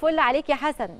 الفل عليك يا حسن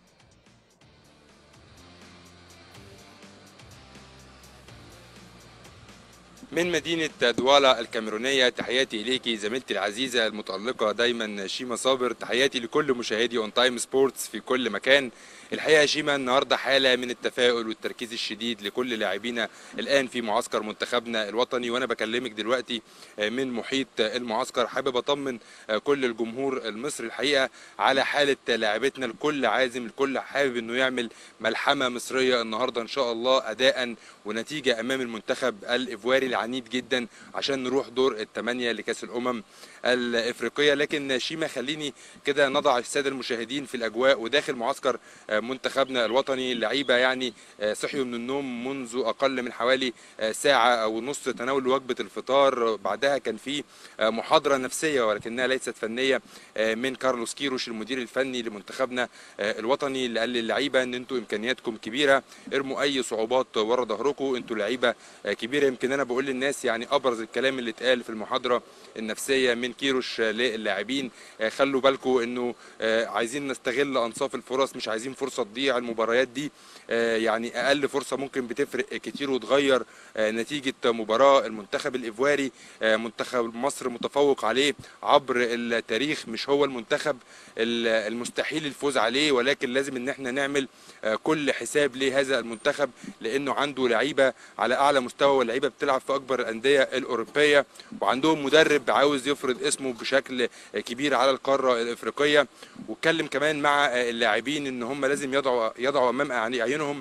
من مدينة دوالا الكاميرونية تحياتي إليكي زميلتي العزيزة المتألقة دايما شيما صابر تحياتي لكل مشاهدي اون تايم سبورتس في كل مكان الحقيقة شيما النهاردة حالة من التفاؤل والتركيز الشديد لكل لاعبينا الآن في معسكر منتخبنا الوطني وأنا بكلمك دلوقتي من محيط المعسكر حابب أطمن كل الجمهور المصري الحقيقة على حالة لاعبتنا الكل عازم الكل حابب إنه يعمل ملحمة مصرية النهاردة إن شاء الله أداء ونتيجة أمام المنتخب الإيفواري العنيد جدا عشان نروح دور الثمانية لكأس الأمم الإفريقية لكن شيما خليني كده نضع السادة المشاهدين في الأجواء وداخل معسكر منتخبنا الوطني اللعيبة يعني صحيوا من النوم منذ أقل من حوالي ساعة أو نص تناول وجبة الفطار بعدها كان في محاضرة نفسية ولكنها ليست فنية من كارلوس كيروش المدير الفني لمنتخبنا الوطني اللي قال للعيبة ان انتوا امكانياتكم كبيرة ارموا اي صعوبات ورا ظهركم انتوا لعيبة كبيرة يمكن انا بقول للناس يعني ابرز الكلام اللي اتقال في المحاضرة النفسية من كيروش للاعبين خلوا بالكم انه عايزين نستغل انصاف الفرص مش عايزين فرصة تضيع المباريات دي يعني اقل فرصة ممكن بتفرق كتير وتغير نتيجة مباراة المنتخب الايفواري منتخب مصر متفوق عليه عبر التاريخ مش هو المنتخب المستحيل الفوز عليه ولكن لازم ان احنا نعمل كل حساب لهذا المنتخب لانه عنده لعيبه على اعلى مستوى واللعيبه بتلعب في اكبر الانديه الاوروبيه وعندهم مدرب عاوز يفرض اسمه بشكل كبير على القاره الافريقيه واتكلم كمان مع اللاعبين ان هم لازم يضعوا يضعوا امام عيونهم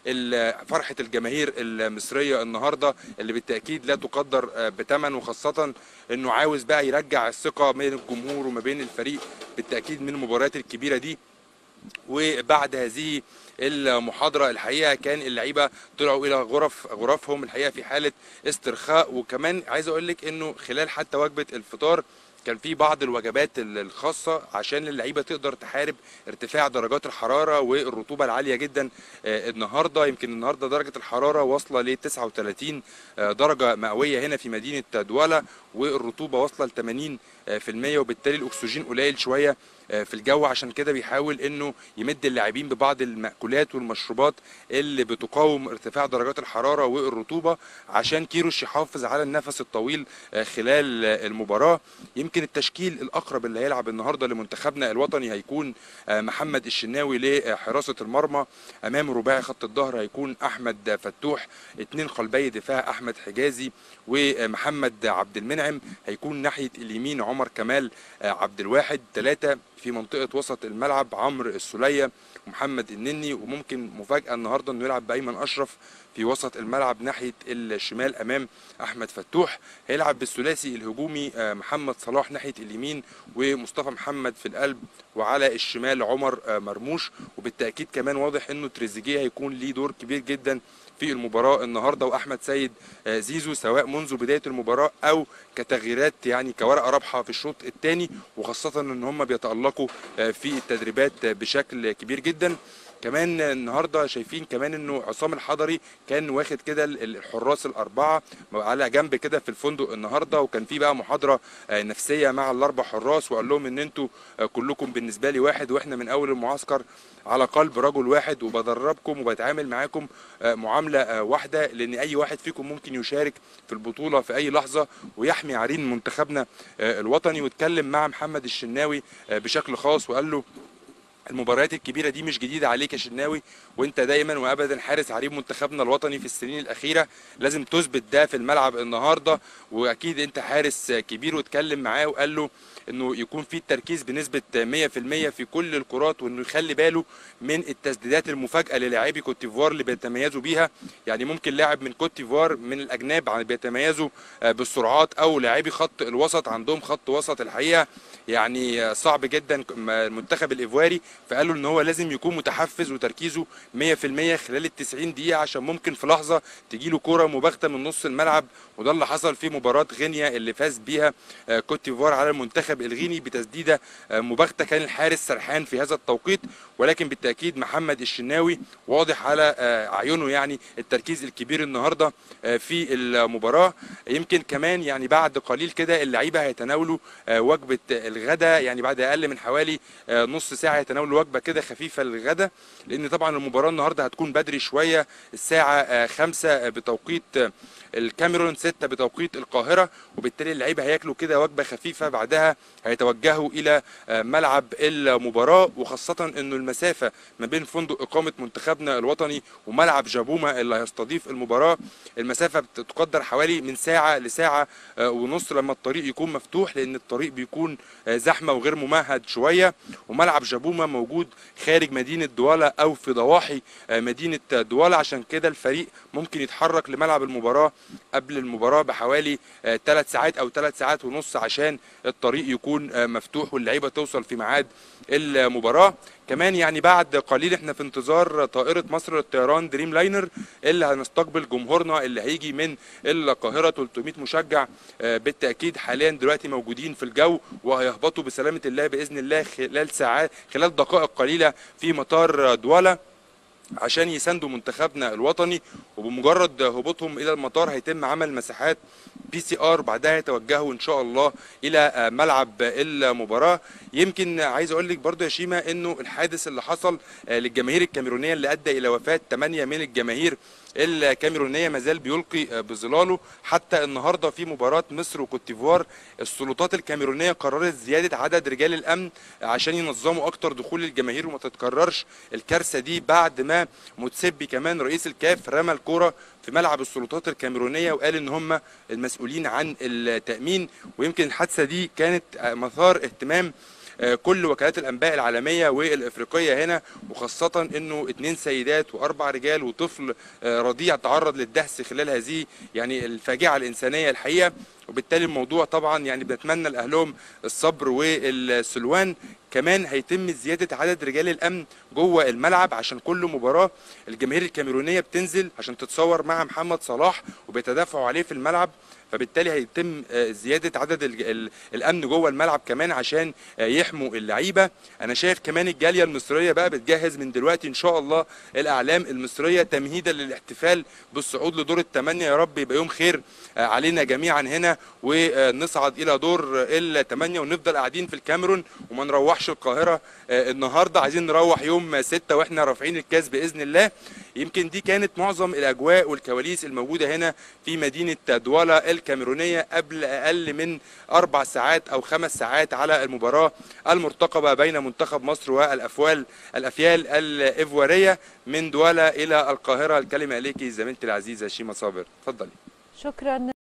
فرحة الجماهير المصرية النهاردة اللي بالتأكيد لا تقدر بثمن وخاصة انه عاوز بقى يرجع الثقة بين الجمهور وما بين الفريق بالتأكيد من المباريات الكبيرة دي وبعد هذه المحاضرة الحقيقة كان اللعيبة طلعوا إلى غرف غرفهم الحقيقة في حالة استرخاء وكمان عايز أقول لك إنه خلال حتى وجبة الفطار كان في بعض الوجبات الخاصة عشان اللعيبة تقدر تحارب ارتفاع درجات الحرارة والرطوبة العالية جدا النهاردة يمكن النهاردة درجة الحرارة واصلة ل 39 درجة مئوية هنا في مدينة دوالا والرطوبة واصلة ل 80% وبالتالي الأكسجين قليل شوية في الجو عشان كده بيحاول انه يمد اللاعبين ببعض المأكولات والمشروبات اللي بتقاوم ارتفاع درجات الحرارة والرطوبة عشان كيروش يحافظ على النفس الطويل خلال المباراة يمكن التشكيل الأقرب اللي هيلعب النهاردة لمنتخبنا الوطني هيكون محمد الشناوي لحراسة المرمى أمام رباعي خط الظهر هيكون أحمد فتوح اتنين قلبي دفاع أحمد حجازي ومحمد عبد المنعم هيكون ناحية اليمين عمر كمال عبد الواحد ثلاثة في منطقة وسط الملعب عمرو السولية ومحمد النني وممكن مفاجأة النهاردة انه يلعب بأيمن أشرف في وسط الملعب ناحية الشمال أمام أحمد فتوح هيلعب بالثلاثي الهجومي محمد صلاح ناحية اليمين ومصطفى محمد في القلب وعلى الشمال عمر مرموش وبالتأكيد كمان واضح انه تريزيجيه هيكون ليه دور كبير جدا في المباراة النهاردة وأحمد سيد زيزو سواء منذ بداية المباراة أو كتغييرات يعني كورقة رابحة في الشوط الثاني وخاصة إن هم بيتألقوا في التدريبات بشكل كبير جدا كمان النهارده شايفين كمان انه عصام الحضري كان واخد كده الحراس الاربعه على جنب كده في الفندق النهارده وكان في بقى محاضره نفسيه مع الاربع حراس وقال لهم ان انتوا كلكم بالنسبه لي واحد واحنا من اول المعسكر على قلب رجل واحد وبدربكم وبتعامل معاكم معامله واحده لان اي واحد فيكم ممكن يشارك في البطوله في اي لحظه ويحمي عرين منتخبنا الوطني واتكلم مع محمد الشناوي بشكل خاص وقال له المباريات الكبيره دي مش جديده عليك يا شناوي وانت دايما وابدا حارس عريب منتخبنا الوطني في السنين الاخيره لازم تثبت ده في الملعب النهارده واكيد انت حارس كبير واتكلم معاه وقال له انه يكون في التركيز بنسبه 100% في كل الكرات وانه يخلي باله من التسديدات المفاجاه للاعبي كوت ديفوار اللي بيتميزوا بيها يعني ممكن لاعب من كوت ديفوار من الاجناب بيتميزوا بالسرعات او لاعبي خط الوسط عندهم خط وسط الحقيقه يعني صعب جدا المنتخب الايفواري فقالوا ان هو لازم يكون متحفز وتركيزه 100% خلال ال 90 دقيقه عشان ممكن في لحظه تجي له كوره مباغته من نص الملعب وده اللي حصل في مباراه غينيا اللي فاز بيها كوت ديفوار على المنتخب الغيني بتسديده مباغته كان الحارس سرحان في هذا التوقيت ولكن بالتاكيد محمد الشناوي واضح على اعينه يعني التركيز الكبير النهارده في المباراه يمكن كمان يعني بعد قليل كده اللعيبه هيتناولوا وجبه الغداء يعني بعد اقل من حوالي نص ساعه يتناولوا تناولوا وجبه كده خفيفه للغدا لان طبعا المباراه النهارده هتكون بدري شويه الساعه 5 بتوقيت الكاميرون 6 بتوقيت القاهره وبالتالي اللعيبه هياكلوا كده وجبه خفيفه بعدها هيتوجهوا الى ملعب المباراه وخاصه انه المسافه ما بين فندق اقامه منتخبنا الوطني وملعب جابوما اللي هيستضيف المباراه المسافه بتقدر حوالي من ساعه لساعه ونص لما الطريق يكون مفتوح لان الطريق بيكون زحمه وغير ممهد شويه وملعب جابوما موجود خارج مدينه دوالا او في ضواحي مدينه دوالا عشان كده الفريق ممكن يتحرك لملعب المباراه قبل المباراه بحوالي ثلاث ساعات او ثلاث ساعات ونص عشان الطريق يكون مفتوح واللعيبه توصل في ميعاد المباراه كمان يعني بعد قليل احنا في انتظار طائره مصر للطيران دريم لاينر اللي هنستقبل جمهورنا اللي هيجي من القاهره 300 مشجع بالتاكيد حاليا دلوقتي موجودين في الجو وهيهبطوا بسلامه الله باذن الله خلال ساعات خلال دقائق قليله في مطار دوالا عشان يساندوا منتخبنا الوطني وبمجرد هبوطهم الى المطار هيتم عمل مساحات بي سي ار بعدها يتوجهوا ان شاء الله الى ملعب المباراه يمكن عايز اقول لك برضو يا شيما انه الحادث اللي حصل للجماهير الكاميرونيه اللي ادى الى وفاه 8 من الجماهير الكاميرونيه مازال بيلقي بظلاله حتى النهارده في مباراه مصر وكوتيفوار السلطات الكاميرونيه قررت زياده عدد رجال الامن عشان ينظموا اكتر دخول الجماهير وما تتكررش الكارثه دي بعد ما متسبي كمان رئيس الكاف رمى الكره في ملعب السلطات الكاميرونيه وقال ان هم المسؤولين عن التامين ويمكن الحادثه دي كانت مثار اهتمام كل وكالات الانباء العالميه والافريقيه هنا وخاصه انه اثنين سيدات واربع رجال وطفل رضيع تعرض للدهس خلال هذه يعني الفاجعه الانسانيه الحقيقه وبالتالي الموضوع طبعا يعني بنتمنى لاهلهم الصبر والسلوان كمان هيتم زياده عدد رجال الامن جوه الملعب عشان كل مباراه الجماهير الكاميرونيه بتنزل عشان تتصور مع محمد صلاح وبيتدافعوا عليه في الملعب فبالتالي هيتم زياده عدد الامن جوه الملعب كمان عشان يحموا اللعيبه انا شايف كمان الجاليه المصريه بقى بتجهز من دلوقتي ان شاء الله الاعلام المصريه تمهيدا للاحتفال بالصعود لدور الثمانيه يا رب يبقى يوم خير علينا جميعا هنا ونصعد الى دور الثمانيه ونفضل قاعدين في الكاميرون وما نروحش القاهره النهارده عايزين نروح يوم 6 واحنا رافعين الكاس باذن الله يمكن دي كانت معظم الاجواء والكواليس الموجوده هنا في مدينه دوالا الكاميرونيه قبل اقل من اربع ساعات او خمس ساعات على المباراه المرتقبه بين منتخب مصر والافوال الافيال الايفواريه من دوالا الى القاهره الكلمه اليك زميلتي العزيزه شيما صابر اتفضلي شكرا